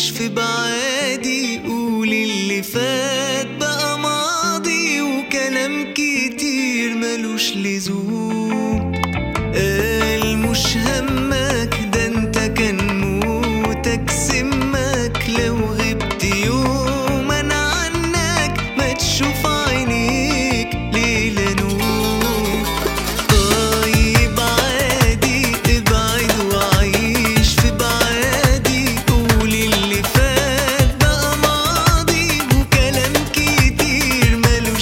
وعيش في بعادي قول اللي فات بقى ماضي وكلام كتير ملوش لزوم قال مش همك ده انت كان موتك سمك لو غبت يوم انا عنك ما تشوف عينيك ليلة نور طيب عادي ابعد وعيش في بعادي قول اللي فات بقى ماضي وكلام كتير ملوش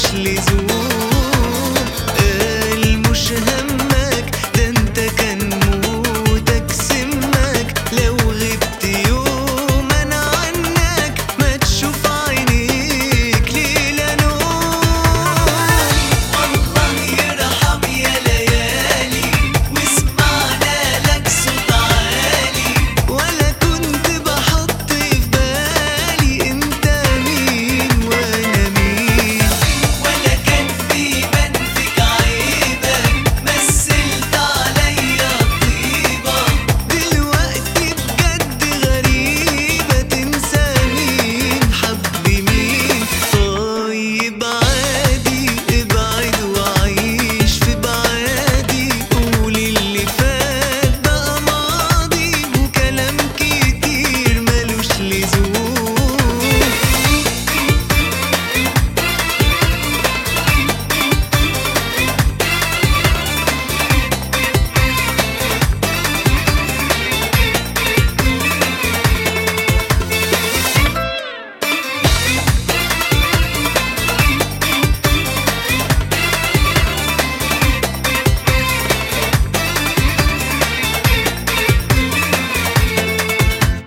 لزوم قال مش همك ده انت كان موتك سمك لو غبت يوم انا عنك ما تشوف عينيك ليلة نور والله يرحم يا ليالي واسمعنا لك صوت عالي ولا كنت بحط في بالي انت مين وانا مين ولا كان في منفك عيبك مثلت عليا طيبة دلوقتي بجد غريبة تنسى مين حب مين طيب عادي ابعد وعيش في بعادي قول اللي فات بقى ماضي وكلام كتير ملوش لزوم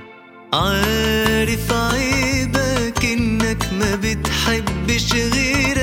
عارف عيبك انك ما بتحبش غيرك